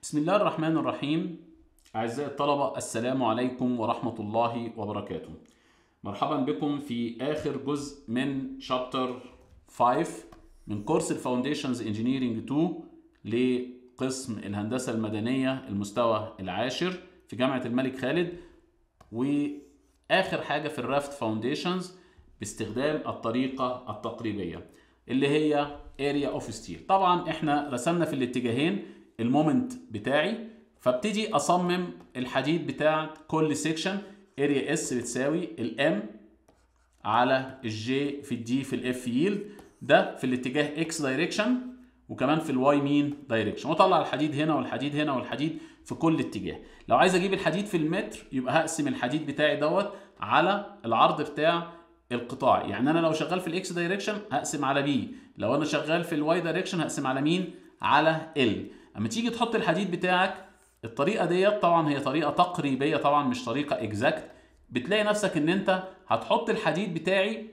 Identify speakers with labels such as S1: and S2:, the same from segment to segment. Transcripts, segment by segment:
S1: بسم الله الرحمن الرحيم أعزائي الطلبة السلام عليكم ورحمة الله وبركاته مرحبا بكم في آخر جزء من شابتر 5 من كورس الفاونديشنز انجينيرنج 2 لقسم الهندسة المدنية المستوى العاشر في جامعة الملك خالد وآخر حاجة في الرافت فاونديشنز باستخدام الطريقة التقريبية اللي هي اريا اوف ستيل طبعا احنا رسمنا في الاتجاهين المومنت بتاعي فابتدي اصمم الحديد بتاع كل سيكشن اريا اس بتساوي الام على الجي في الدي في الاف ييلد ده في الاتجاه اكس دايركشن وكمان في الواي مين دايركشن واطلع الحديد هنا والحديد هنا والحديد في كل اتجاه لو عايز اجيب الحديد في المتر يبقى هقسم الحديد بتاعي دوت على العرض بتاع القطاع يعني انا لو شغال في الاكس دايركشن هقسم على بي لو انا شغال في الواي دايركشن هقسم على مين على ال اما تيجي تحط الحديد بتاعك الطريقه ديت طبعا هي طريقه تقريبيه طبعا مش طريقه اكزاكت بتلاقي نفسك ان انت هتحط الحديد بتاعي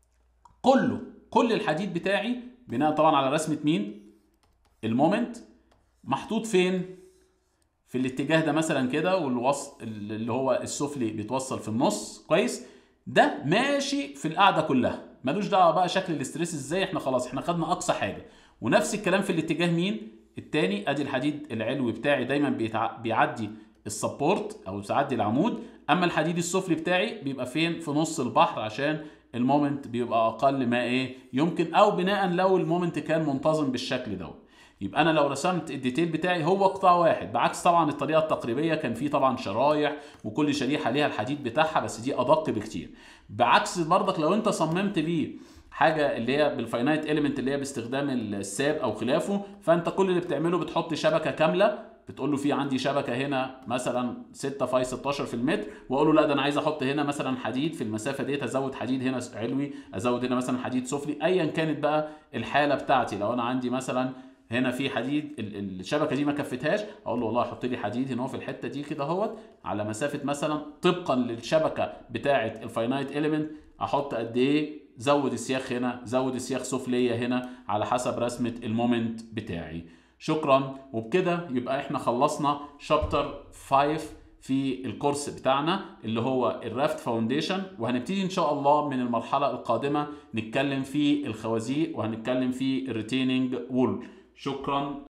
S1: كله كل الحديد بتاعي بناء طبعا على رسمه مين المومنت محطوط فين في الاتجاه ده مثلا كده والوصل اللي هو السفلي بيتوصل في النص كويس ده ماشي في القاعده كلها ملوش دعوه بقى شكل الاستريس ازاي احنا خلاص احنا خدنا اقصى حاجه ونفس الكلام في الاتجاه مين التاني ادي الحديد العلوي بتاعي دايما بيتع... بيعدي السبورت او بيعدي العمود اما الحديد السفلي بتاعي بيبقى فين في نص البحر عشان المومنت بيبقى اقل ما ايه يمكن او بناء لو المومنت كان منتظم بالشكل دوت يبقى انا لو رسمت الديتيل بتاعي هو قطاع واحد بعكس طبعا الطريقه التقريبيه كان في طبعا شرايح وكل شريحه ليها الحديد بتاعها بس دي ادق بكتير بعكس برضك لو انت صممت بيه حاجه اللي هي بالفاينايت اليمنت اللي هي باستخدام الساب او خلافه فانت كل اللي بتعمله بتحط شبكه كامله بتقول له في عندي شبكه هنا مثلا 6 فاي 16 في المتر واقول له لا ده انا عايز احط هنا مثلا حديد في المسافه ديت ازود حديد هنا علوي ازود هنا مثلا حديد سفلي ايا كانت بقى الحاله بتاعتي لو انا عندي مثلا هنا في حديد الشبكه دي ما كفتهاش اقول له والله حط لي حديد هنا في الحته دي كده اهوت على مسافه مثلا طبقا للشبكه بتاعه الفاينايت اليمنت احط قد ايه زود السياخ هنا زود السياخ سفليه هنا على حسب رسمه المومنت بتاعي شكرا وبكده يبقى احنا خلصنا شابتر 5 في الكورس بتاعنا اللي هو الرافت فاونديشن وهنبتدي ان شاء الله من المرحله القادمه نتكلم في الخوازيق وهنتكلم في الريتيننج وول شكرا